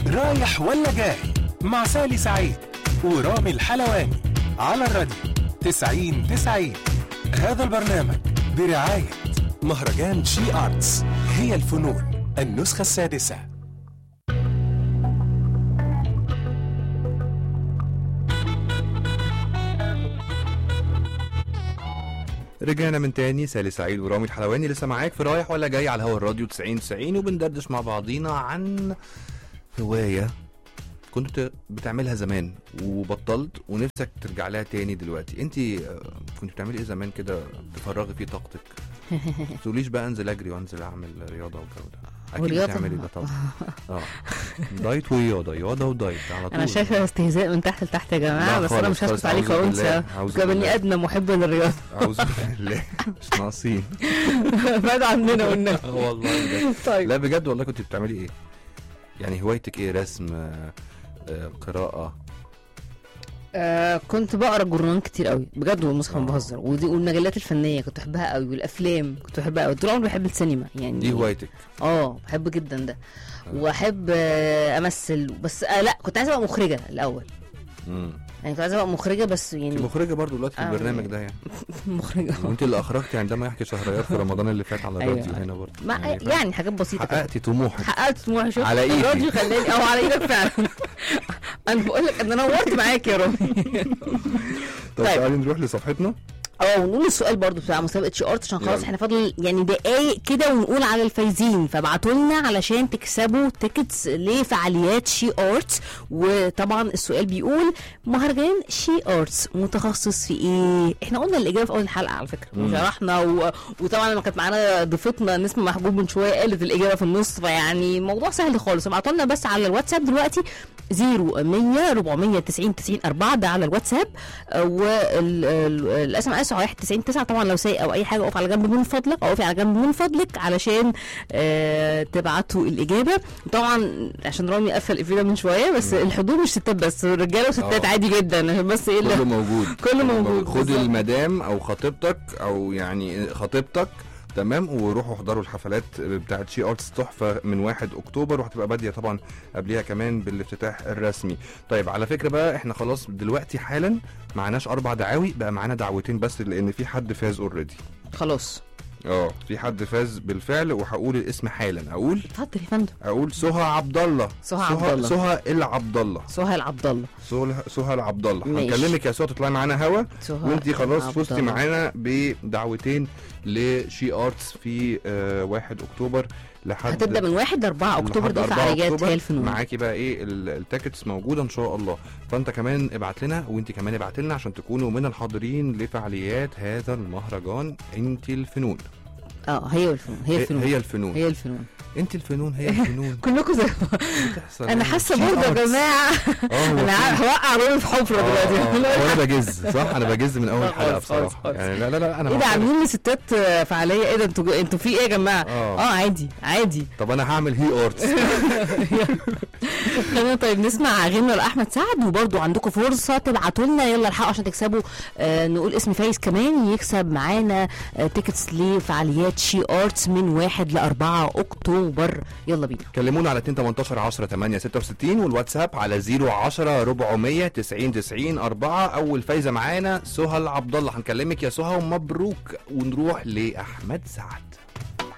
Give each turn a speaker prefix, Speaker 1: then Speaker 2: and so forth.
Speaker 1: رايح ولا جاي مع سالي سعيد ورامي الحلواني على الراديو 90 90 هذا البرنامج برعاية مهرجان شي آرتس هي الفنون النسخة السادسة
Speaker 2: رجعنا من تاني سالي سعيد ورامي الحلواني لسه معاك في رايح ولا جاي على هوا الراديو 90 90 وبندردش مع بعضينا عن هواية كنت بتعملها زمان وبطلت ونفسك ترجع لها تاني دلوقتي انت كنت بتعملي ايه زمان كده تفرغي فيه طاقتك ما تقوليش بقى انزل اجري وانزل اعمل رياضه والجو ده اكيد
Speaker 3: ورياضة؟
Speaker 2: بتعملي ده طبعا اه دايت ورياضه رياضه ودايت على طول
Speaker 3: انا شايفه استهزاء من تحت لتحت يا
Speaker 2: لا
Speaker 3: جماعه بس انا
Speaker 2: خالص،
Speaker 3: مش هسكت
Speaker 2: خالص،
Speaker 3: عليك
Speaker 2: أعوذ
Speaker 3: وانسى
Speaker 2: بالله، أعوذ
Speaker 3: كبني
Speaker 2: بالله.
Speaker 3: ادم محب للرياضه
Speaker 2: اعوذ بالله مش ناقصين
Speaker 3: بعد عننا والنبي
Speaker 2: اه والله بجد.
Speaker 3: طيب
Speaker 2: لا بجد والله كنت بتعملي ايه يعني هوايتك ايه رسم آه، آه، قراءة
Speaker 3: آه كنت بقرا جورنال كتير قوي بجد والمصحف ما
Speaker 2: آه.
Speaker 3: بهزر ودي والمجلات الفنيه كنت بحبها قوي والافلام كنت بحبها قوي طول عمري بحب السينما يعني
Speaker 2: دي هوايتك
Speaker 3: اه بحب جدا ده واحب آه امثل بس آه لا كنت عايزه ابقى مخرجه الاول
Speaker 2: امم
Speaker 3: يعني كنت عايزه ابقى مخرجه بس
Speaker 2: انت
Speaker 3: يعني
Speaker 2: مخرجة برضو دلوقتي في
Speaker 3: آه.
Speaker 2: البرنامج ده يعني
Speaker 3: مخرجه
Speaker 2: وانت اللي اخرجتي عندما يحكي شهريار في رمضان اللي فات على
Speaker 3: أيوة.
Speaker 2: الراديو هنا برضو
Speaker 3: ما
Speaker 2: يعني
Speaker 3: يعني حاجات بسيطه كده
Speaker 2: حققتي طموحك
Speaker 3: حققت طموحي شوف
Speaker 2: على إيدي.
Speaker 3: الراديو خلاني او على ايدك فعلا انا بقول لك ان انا نورت معاك يا رامي
Speaker 2: طب
Speaker 3: طيب.
Speaker 2: تعالي نروح لصفحتنا
Speaker 3: اه ونقول السؤال برضو بتاع مسابقه شي ارت عشان خلاص
Speaker 2: يلا.
Speaker 3: احنا فاضل يعني دقايق كده ونقول على الفايزين فابعتوا لنا علشان تكسبوا تيكتس لفعاليات شي ارت وطبعا السؤال بيقول مهرجان شي ارت متخصص في ايه؟ احنا قلنا الاجابه في اول الحلقه على فكره
Speaker 2: مم.
Speaker 3: وشرحنا و... وطبعا لما كانت معانا ضيفتنا نسمه محبوب من شويه قالت الاجابه في النص فيعني الموضوع سهل خالص ابعتوا لنا بس على الواتساب دلوقتي 0100 490 90 4 ده على الواتساب والاس ام اس 199 9 طبعا لو سايق او اي حاجه اقف على جنب من فضلك او اقفي على جنب من فضلك علشان آه تبعتوا الاجابه وطبعا عشان رامي قفل الفيديو من شويه بس الحضور مش ستات بس رجاله وستات
Speaker 2: آه.
Speaker 3: عادي جدا عشان بس ايه
Speaker 2: كله
Speaker 3: اللي
Speaker 2: موجود
Speaker 3: كله موجود،
Speaker 2: خد
Speaker 3: بالظبط.
Speaker 2: المدام او خطيبتك او يعني خطيبتك تمام وروحوا احضروا الحفلات بتاعت شي ارتس تحفه من 1 اكتوبر وهتبقى باديه طبعا قبليها كمان بالافتتاح الرسمي طيب على فكره بقى احنا خلاص دلوقتي حالا معناش اربع دعاوي بقى معانا دعوتين بس لان في حد فاز اوريدي
Speaker 3: خلاص
Speaker 2: اه في حد فاز بالفعل وهقول الاسم حالا اقول
Speaker 3: اتفضل يا فندم
Speaker 2: اقول سهى عبد الله
Speaker 3: سهى عبد الله.
Speaker 2: سهى العبد الله
Speaker 3: سهيل عبد الله
Speaker 2: سهى سهى العبد الله
Speaker 3: ماشي.
Speaker 2: هنكلمك يا سهى تطلعي معانا هوا
Speaker 3: سهى
Speaker 2: وانتي خلاص
Speaker 3: عبد
Speaker 2: فزتي
Speaker 3: الله.
Speaker 2: معانا بدعوتين لشي ارتس في آه 1 اكتوبر لحد
Speaker 3: هتبدا من 1 ل 4 اكتوبر
Speaker 2: لحد
Speaker 3: ده
Speaker 2: 4
Speaker 3: فعاليات
Speaker 2: أكتوبر.
Speaker 3: هي الفنون
Speaker 2: معاكي بقى ايه ال- التيكتس موجوده ان شاء الله فانت كمان ابعت لنا وانت كمان ابعت لنا عشان تكونوا من الحاضرين لفعاليات هذا المهرجان انت الفنون
Speaker 3: اه هي الفنون هي الفنون
Speaker 2: هي الفنون
Speaker 3: هي الفنون
Speaker 2: انت الفنون هي الفنون
Speaker 3: كلكم زي
Speaker 2: بتحصل
Speaker 3: انا
Speaker 2: يعني.
Speaker 3: حاسه
Speaker 2: She
Speaker 3: برضه يا
Speaker 2: arts.
Speaker 3: جماعه
Speaker 2: اه هو
Speaker 3: انا
Speaker 2: في-
Speaker 3: هوقع رامي في حفره
Speaker 2: آه،
Speaker 3: دلوقتي
Speaker 2: آه، وانا بجز صح انا بجز من اول
Speaker 3: لا
Speaker 2: حلقه
Speaker 3: خالص، خالص،
Speaker 2: بصراحه
Speaker 3: خالص.
Speaker 2: يعني لا لا لا انا
Speaker 3: ايه ده
Speaker 2: معترف.
Speaker 3: عاملين لستات آه، فعاليه ايه ده انتوا انتوا في ايه يا جماعه
Speaker 2: آه.
Speaker 3: اه عادي عادي
Speaker 2: طب انا هعمل هي ارتس
Speaker 3: خلينا طيب نسمع غنى لاحمد سعد وبرضو عندكم فرصه تبعتوا لنا يلا الحقوا عشان تكسبوا آه نقول اسم فايز كمان يكسب معانا آه تيكتس لفعاليات شي ارتس من 1 ل 4 اكتوبر يلا بينا
Speaker 2: كلمونا على 2 18 10 8 66 والواتساب على 010 400 90 90 4 اول فايزه معانا سهى عبد الله هنكلمك يا سهى ومبروك ونروح لاحمد سعد